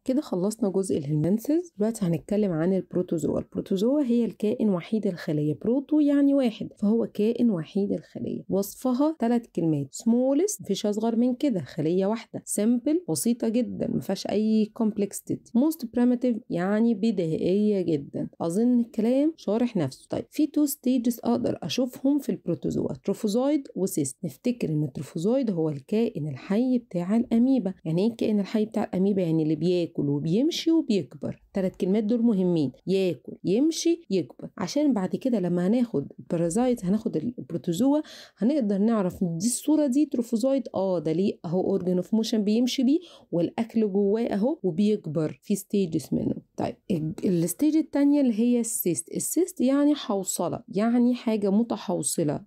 كده خلصنا جزء الهلمنسز دلوقتي هنتكلم عن البروتوزوا البروتوزوا هي الكائن وحيد الخلية بروتو يعني واحد فهو كائن وحيد الخلية وصفها ثلاث كلمات smallest مفيش أصغر من كده خلية واحدة simple بسيطة جدا مفيهاش أي complexity most primitive يعني بدائية جدا أظن الكلام شارح نفسه طيب في تو ستيجز أقدر أشوفهم في البروتوزوا تروفوزويد وسيست نفتكر إن التروفوزويد هو الكائن الحي بتاع الأميبا يعني إيه الكائن الحي بتاع الأميبا يعني اللي بياكل وبيمشي وبيكبر ثلاث كلمات دول مهمين ياكل يمشي يكبر عشان بعد كده لما هناخد البارازايت هناخد البروتوزوا هنقدر نعرف دي الصوره دي تروفوزويد اه ده ليه اهو اورجان اوف موشن بيمشي بيه والاكل جواه اهو وبيكبر في ستيجز منه طيب الستيج الثانيه اللي هي السيست السيست يعني حوصله يعني حاجه متحوصله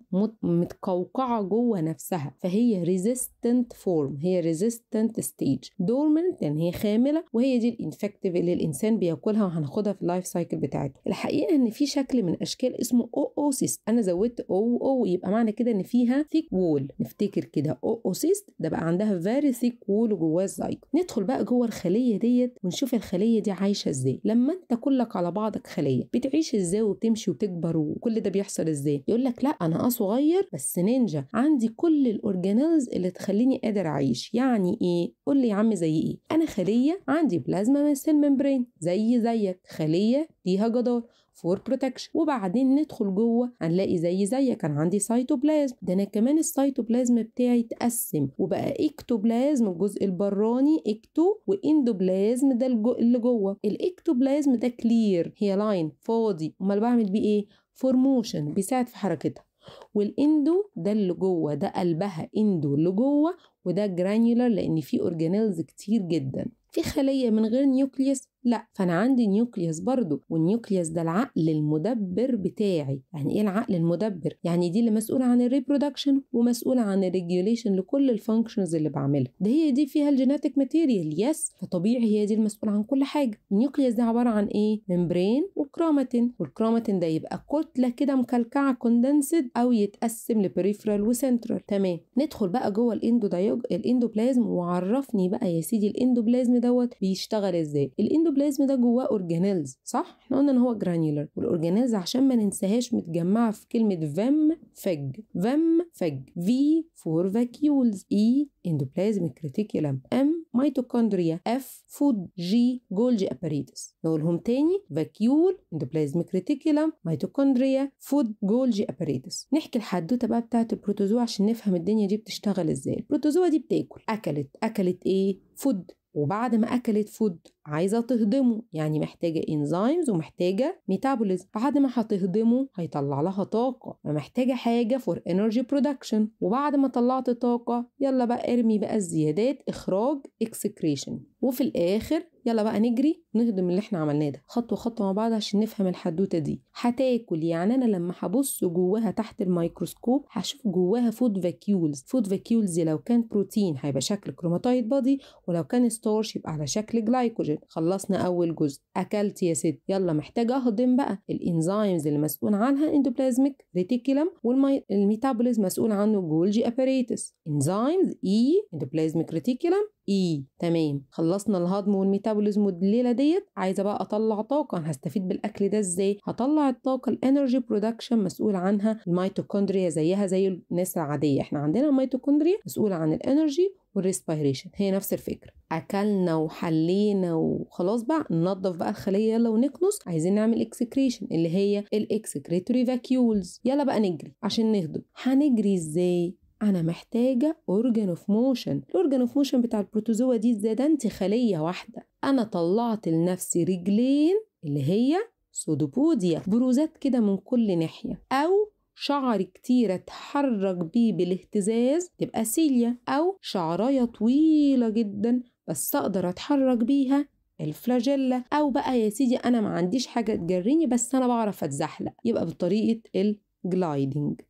متقوقعه جوه نفسها فهي ريزيستنت فورم هي ريزيستنت ستيج دورمنت يعني هي خامله وهي دي الانفكتيف اللي الانسان بياكلها وهناخدها في اللايف سايكل بتاعته الحقيقه ان في شكل من اشكال اسمه او اوسيست انا زودت او او يبقى معنى كده ان فيها ثيك وول نفتكر كده او اوسيست ده بقى عندها فيري ثيك وول جواه الزايكو ندخل بقى جوه الخليه ديت ونشوف الخليه دي عايشه ازاي لما انت كلك على بعضك خليه بتعيش ازاي وبتمشي وتكبر وكل ده بيحصل ازاي يقول لك لا انا اه صغير بس نينجا عندي كل الاورجانيلز اللي تخليني قادر اعيش يعني ايه قول لي يا عم زي ايه انا خليه عندي بلازما من سيل ممبرين زي زيك خليه ليها جدار فور بروتكشن وبعدين ندخل جوه هنلاقي زي زيك كان عندي سيتوبلازم ده انا كمان السيتوبلازم بتاعي اتقسم وبقى اكتوبلازم الجزء البراني اكتو واندوبلازم ده اللي جوه الاكتوبلازم ده كلير هي لاين فاضي امال بعمل بيه ايه فورموشن بيساعد في حركتها والاندو ده اللي جوه ده قلبها اندو اللي جوه وده جرانيولار لان فيه اورجانيلز كتير جدا في خليه من غير نيوكليوس لا فانا عندي نيوكليوس برضو والنيوكليوس ده العقل المدبر بتاعي يعني ايه العقل المدبر يعني دي اللي مسؤوله عن الريبرودكشن ومسؤوله عن الريجوليشن لكل الفانكشنز اللي بعملها ده هي دي فيها الجيناتيك ماتيريال يس فطبيعي هي دي المسؤوله عن كل حاجه النيوكليوس ده عباره عن ايه ممبرين وكروماتين والكروماتين ده يبقى كتله كده مكلكعه كوندنسد او يتقسم لبريفرال وسنترال تمام ندخل بقى جوه الاندو دايوج الاندوبلازم وعرفني بقى يا سيدي الاندوبلازم دوت بيشتغل ازاي الاندوبلازم ده جواه اورجانيلز صح احنا قلنا ان هو جرانيولر والاورجانيلز عشان ما ننساهاش متجمعه في كلمه فيم فج فيم فج في فور فاكيولز اي اندوبلازميك ريتيكولم ام ميتوكوندريا اف فود جي جولجي اباريتس نقولهم تاني فاكيول اندوبلازميك ريتيكولم ميتوكوندريا فود جولجي اباريتس نحكي الحدوته بقى بتاعت البروتوزوا عشان نفهم الدنيا دي بتشتغل ازاي البروتوزوا دي بتاكل اكلت اكلت ايه فود وبعد ما اكلت فود عايزه تهضمه يعني محتاجه انزيمز ومحتاجه ميتابوليزم بعد ما هتهضمه هيطلع لها طاقه محتاجه حاجه فور انرجي برودكشن وبعد ما طلعت طاقه يلا بقى ارمي بقى الزيادات اخراج اكسكريشن وفي الاخر يلا بقى نجري نهضم اللي احنا عملناه ده خطوه خطوه مع بعض عشان نفهم الحدوته دي هتاكل يعني انا لما هبص جواها تحت الميكروسكوب هشوف جواها فود فاكيولز فود فاكيولز لو كان بروتين هيبقى شكل كروماتايد بادي ولو كان ستارش يبقى على شكل جلايكوجين خلصنا اول جزء اكلت يا ست يلا محتاجه اهضم بقى الانزيمز اللي مسؤول عنها اندوبلازميك ريتيكولم والميتابوليزم مسؤول عنه جولجي اباريتس انزيمز اي اندوبلازميك ريتيكولم اي تمام خلصنا الهضم والميتابوليزم والليله ديت عايزه بقى اطلع طاقه انا هستفيد بالاكل ده ازاي هطلع الطاقه الانرجي برودكشن مسؤول عنها الميتوكوندريا زيها زي الناس العاديه احنا عندنا الميتوكوندريا مسؤوله عن الانرجي والريسبيريشن هي نفس الفكره اكلنا وحلينا وخلاص بقى ننظف بقى الخليه يلا ونكنس عايزين نعمل اكسكريشن اللي هي الاكسكريتوري فاكيولز يلا بقى نجري عشان نهضم هنجري ازاي انا محتاجه اورجان اوف موشن الاورجان اوف موشن بتاع البروتوزوا دي ازاي ده انت خليه واحده انا طلعت لنفسي رجلين اللي هي سودوبوديا بروزات كده من كل ناحيه او شعر كتير اتحرك بيه بالاهتزاز تبقى سيليا او شعرايه طويله جدا بس اقدر اتحرك بيها الفلاجيلا او بقى يا سيدي انا ما عنديش حاجه تجريني بس انا بعرف اتزحلق يبقى بطريقه ال جلايدنج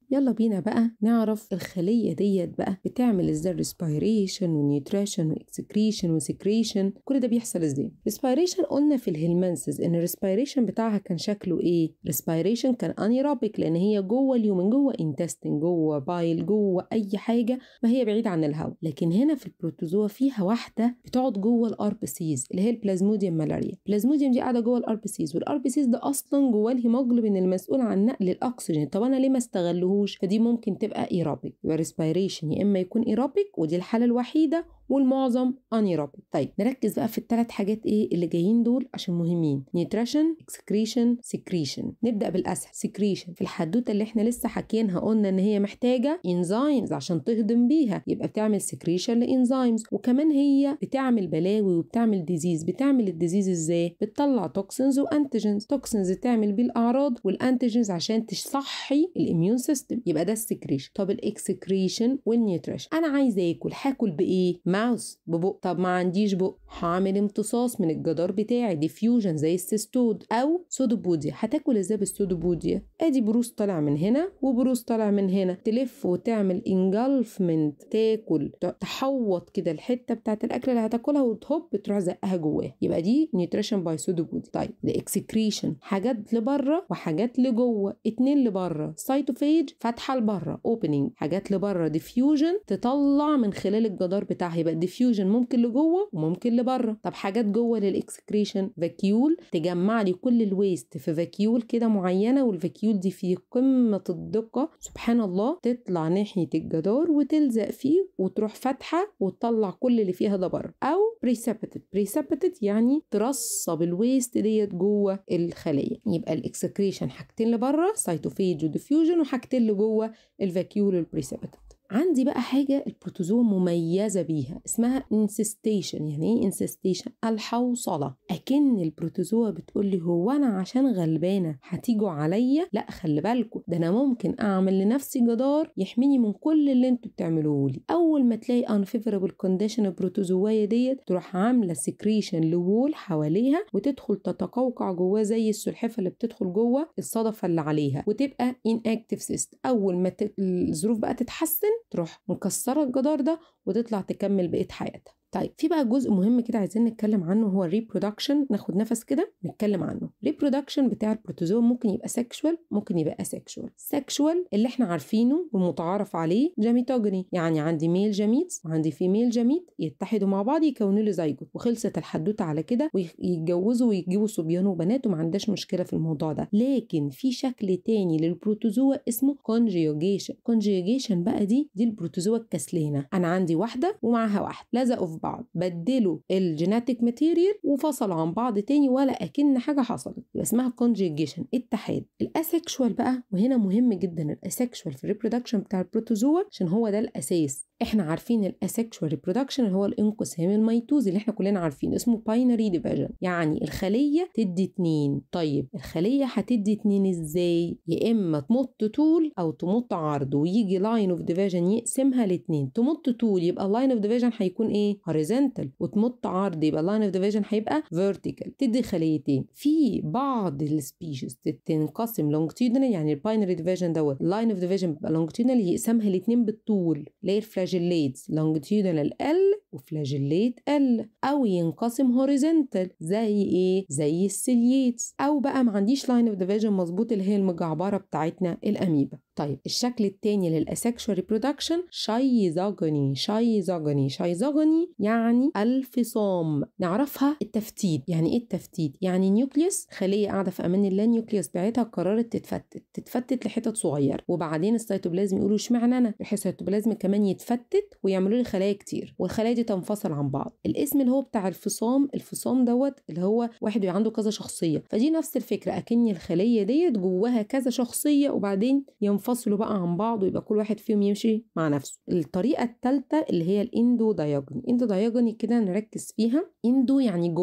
يلا بينا بقى نعرف الخليه ديت بقى بتعمل ازاي ريسبيريشن ونيوتريشن واكسكريشن وسكريشن كل ده بيحصل ازاي ريسبيريشن قلنا في الهيلمنسز ان الريسبيريشن بتاعها كان شكله ايه ريسبيريشن كان انيروبيك لان هي جوه اليومن جوه انتستين جوه بايل جوه اي حاجه ما هي بعيده عن الهواء لكن هنا في البروتوزوا فيها واحده بتقعد جوه الاربسيز اللي هي البلازموديوم مالاريا البلازموديوم دي قاعده جوه الاربسيز والاربسيز ده اصلا جواه الهيموجلوبين المسؤول عن نقل الاكسجين طب انا ليه ما استغلهوش فدي ممكن تبقى ايروبيك يبقى ريسبيريشن يا اما يكون ايروبيك ودي الحاله الوحيده والمعظم انيروبيك طيب نركز بقى في الثلاث حاجات ايه اللي جايين دول عشان مهمين نيوتريشن اكسكريشن سكريشن نبدا بالاسهل سكريشن في الحدوته اللي احنا لسه حكينها قلنا ان هي محتاجه انزيمز عشان تهضم بيها يبقى بتعمل سكريشن لانزيمز وكمان هي بتعمل بلاوي وبتعمل ديزيز بتعمل الديزيز ازاي بتطلع توكسينز وانتيجنز توكسينز تعمل بيه الاعراض والانتيجنز عشان تصحي الاميون سيستم يبقى ده السكريشن طب الاكسكريشن والنيوتريشن انا عايزه اكل هاكل بايه ماوس ببق طب ما عنديش بق هعمل امتصاص من الجدار بتاعي ديفيوجن زي السيستود او سودوبوديا هتاكل ازاي بالسودوبوديا ادي بروز طالع من هنا وبروز طالع من هنا تلف وتعمل انجلفمنت تاكل تحوط كده الحته بتاعت الاكل اللي هتاكلها وتهوب تروح زقها جواها يبقى دي نيوتريشن باي سودوبوديا طيب الاكسكريشن حاجات لبره وحاجات لجوه اتنين لبره سايتوفيج فاتحه لبره اوبننج حاجات لبره ديفيوجن تطلع من خلال الجدار بتاعها يبقى الديفيوجن ممكن لجوه وممكن لبره طب حاجات جوه للاكسكريشن فاكيول تجمع لي كل الويست في فاكيول كده معينه والفاكيول دي في قمه الدقه سبحان الله تطلع ناحيه الجدار وتلزق فيه وتروح فاتحه وتطلع كل اللي فيها ده بره او بريسبتد بريسبتد يعني ترصب الويست ديت جوه الخليه يبقى الاكسكريشن حاجتين لبره سايتوفيج وديفيوجن وحاجتين لجوه الفاكيول والبريسبتد عندي بقى حاجة البروتوزوا مميزة بيها اسمها انسستيشن يعني ايه انسستيشن الحوصلة اكن البروتوزوا بتقول لي هو انا عشان غلبانة هتيجوا عليا لا خلي بالكم ده انا ممكن اعمل لنفسي جدار يحميني من كل اللي انتوا بتعملوه لي اول ما تلاقي unfavorable condition البروتوزواية ديت تروح عاملة سكريشن لوول حواليها وتدخل تتقوقع جواه زي السلحفة اللي بتدخل جوه الصدفة اللي عليها وتبقى inactive cyst اول ما الظروف بقى تتحسن تروح مكسره الجدار ده وتطلع تكمل بقيه حياتها طيب في بقى جزء مهم كده عايزين نتكلم عنه هو الريبرودكشن ناخد نفس كده نتكلم عنه الريبرودكشن بتاع البروتوزوا ممكن يبقى سexual ممكن يبقى asexual سexual اللي احنا عارفينه والمتعارف عليه جاميتوجني يعني عندي ميل جاميتس وعندي فيميل جاميت يتحدوا مع بعض يكونوا لي زيجوت وخلصت الحدوته على كده ويتجوزوا ويجيبوا صبيان وبنات وما عندهاش مشكله في الموضوع ده لكن في شكل تاني للبروتوزوا اسمه conjugation conjugation بقى دي دي البروتوزوا الكسلانه انا عندي واحده ومعاها واحد لزقوا في بعض بدلوا الجيناتيك ماتيريال وفصلوا عن بعض تاني ولا اكن حاجه حصلت يبقى اسمها كونجيجيشن اتحاد الاسكشوال بقى وهنا مهم جدا الاسكشوال في الريبرودكشن بتاع البروتوزوا عشان هو ده الاساس احنا عارفين الاسكشوال ريبرودكشن اللي هو الانقسام الميتوزي اللي احنا كلنا عارفين اسمه باينري ديفيجن يعني الخليه تدي اتنين طيب الخليه هتدي اتنين ازاي يا اما تمط طول او تمط عرض ويجي لاين اوف ديفيجن يقسمها لاتنين تمط طول يبقى اللاين اوف ديفيجن هيكون ايه هوريزونتال وتمط عرض يبقى اللاين اوف ديفيجن هيبقى فيرتيكال تدي خليتين في بعض السبيشيز تنقسم لونجتيودنال يعني الباينري ديفيجن دوت اللاين اوف ديفيجن بيبقى لونجتيودنال يقسمها الاتنين بالطول اللي هي الفلاجيليتس لونجتيودنال ال وفلاجيليت ال او ينقسم هوريزونتال زي ايه زي السيليتس او بقى ما عنديش لاين اوف ديفيجن مظبوط اللي هي المجعبره بتاعتنا الاميبا طيب الشكل التاني للاسكشوال ريبرودكشن شايزوجوني شايزوجوني شايزوجوني يعني الفصام نعرفها التفتيت يعني ايه التفتيت يعني نيوكليوس خليه قاعده في امان الله النيوكليوس بتاعتها قررت تتفتت تتفتت لحتت صغيره وبعدين السيتوبلازم يقولوا اشمعنى انا السيتوبلازم كمان يتفتت ويعملوا لي خلايا كتير والخلايا دي تنفصل عن بعض الاسم اللي هو بتاع الفصام الفصام دوت اللي هو واحد عنده كذا شخصيه فدي نفس الفكره اكن الخليه ديت جواها كذا شخصيه وبعدين ينفصلوا بقى عن بعض ويبقى كل واحد فيهم يمشي مع نفسه الطريقه الثالثه اللي هي الاندو دايجوني اندو دايجوني كده نركز فيها اندو يعني جوه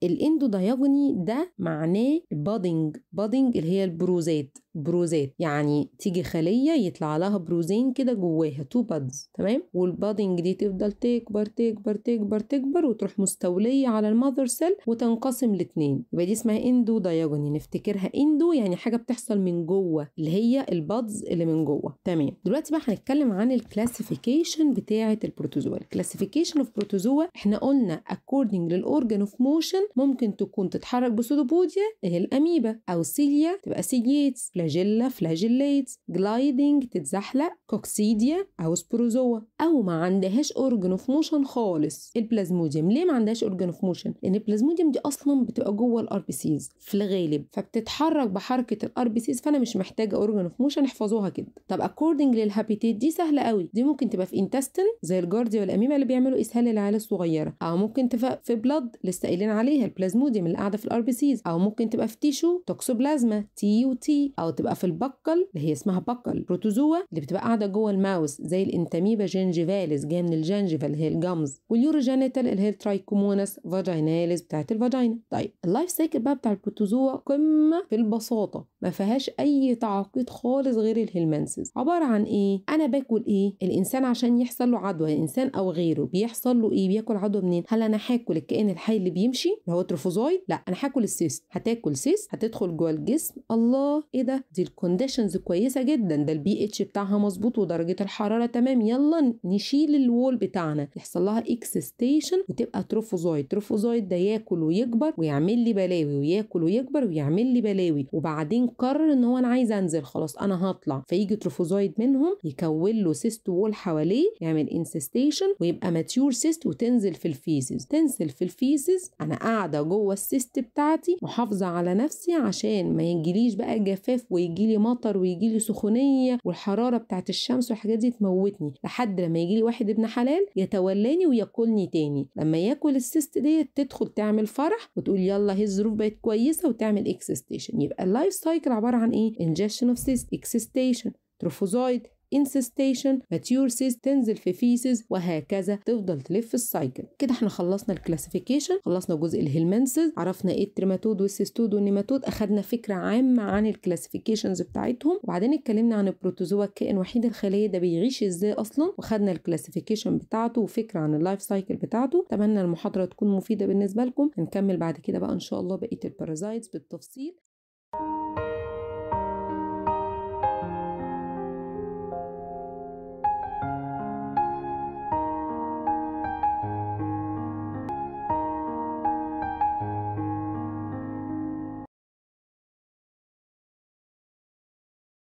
الاندو دايجوني ده معناه بادنج بادنج اللي هي البروزات بروزات يعني تيجي خليه يطلع لها بروزين كده جواها تو بادز تمام والبادنج دي تفضل تكبر تكبر تكبر تكبر وتروح مستوليه على المذر سيل وتنقسم لاتنين يبقى دي اسمها اندو دايجوني نفتكرها اندو يعني حاجه بتحصل من جوه اللي هي البادز اللي من جوه تمام دلوقتي بقى هنتكلم عن الكلاسيفيكيشن بتاعه البروتوزوا الكلاسيفيكيشن اوف بروتوزوا احنا قلنا according للاورجن اوف موشن ممكن تكون تتحرك بسودوبوديا اللي هي الاميبا او سيليا تبقى سيلييتس فلاجيلا فلاجيليتس جلايدنج تتزحلق كوكسيديا او سبروزوا او ما عندهاش اورجن اوف موشن خالص البلازموديوم ليه ما عندهاش اورجن اوف موشن لان البلازموديوم دي اصلا بتبقى جوه الار بي سيز في الغالب فبتتحرك بحركه الار بي سيز فانا مش محتاجه اورجن اوف موشن احفظوها كده طب اكوردنج للهابيتيت دي سهله قوي دي ممكن تبقى في انتستين زي الجارديا والاميبا اللي بيعملوا اسهال للعيال الصغيره او ممكن تبقى في بلاد لسه قايلين عليها البلازموديوم اللي قاعده في الار بي سيز او ممكن تبقى في تيشو توكسوبلازما تي وتي او تبقى في البقل اللي هي اسمها بقل بروتوزوا اللي بتبقى قاعده جوه الماوس زي الانتاميبا جينجيفاليس جايه من الجنجفا اللي هي الجمز واليوروجينيتال اللي هي الترايكوموناس فاجيناليس بتاعت الفاجينا طيب اللايف سايكل بقى بتاع البروتوزوا قمه في البساطه ما فيهاش اي تعقيد خالص غير الهلمنسز عباره عن ايه انا باكل ايه الانسان عشان يحصل له عدوى الانسان او غيره بيحصل له ايه بياكل عدوى منين هل انا هاكل الكائن الحي اللي بيمشي اللي هو تروفوزويد لا انا هاكل السيست هتاكل سيست هتدخل جوه الجسم الله ايه ده دي الكونديشنز كويسه جدا ده البي اتش بتاعها مظبوط ودرجه الحراره تمام يلا نشيل الوول بتاعنا يحصل لها اكسستيشن وتبقى تروفوزويد تروفوزويد ده ياكل ويكبر ويعمل لي بلاوي وياكل ويكبر ويعمل لي بلاوي وبعدين قرر ان هو انا عايز انزل خلاص انا هطلع فيجي تروفوزويد منهم يكون له سيست وول حواليه يعمل انسستيشن ويبقى ماتيور سيست وتنزل في الفيسز تنزل في الفيسز انا قاعده جوه السيست بتاعتي محافظه على نفسي عشان ما يجيليش بقى جفاف ويجيلي مطر ويجيلي سخونيه والحراره بتاعت الشمس والحاجات دي تموتني لحد لما يجيلي واحد ابن حلال يتولاني وياكلني تاني لما ياكل السيست ديت تدخل تعمل فرح وتقول يلا هي الظروف بقت كويسه وتعمل اكسستيشن يبقى اللايف سايكل عباره عن ايه ingestion of cyst excitation تروفوزويد انسستيشن ماتيور سيست تنزل في فيسز وهكذا تفضل تلف السايكل كده احنا خلصنا الكلاسيفيكيشن خلصنا جزء الهيلمنسز عرفنا ايه التريماتود والسيستود والنيماتود اخدنا فكره عامه عن الكلاسيفيكيشنز بتاعتهم وبعدين اتكلمنا عن البروتوزوا الكائن وحيد الخليه ده بيعيش ازاي اصلا وخدنا الكلاسيفيكيشن بتاعته وفكره عن اللايف سايكل بتاعته اتمنى المحاضره تكون مفيده بالنسبه لكم هنكمل بعد كده بقى ان شاء الله بقيه البارازايتس بالتفصيل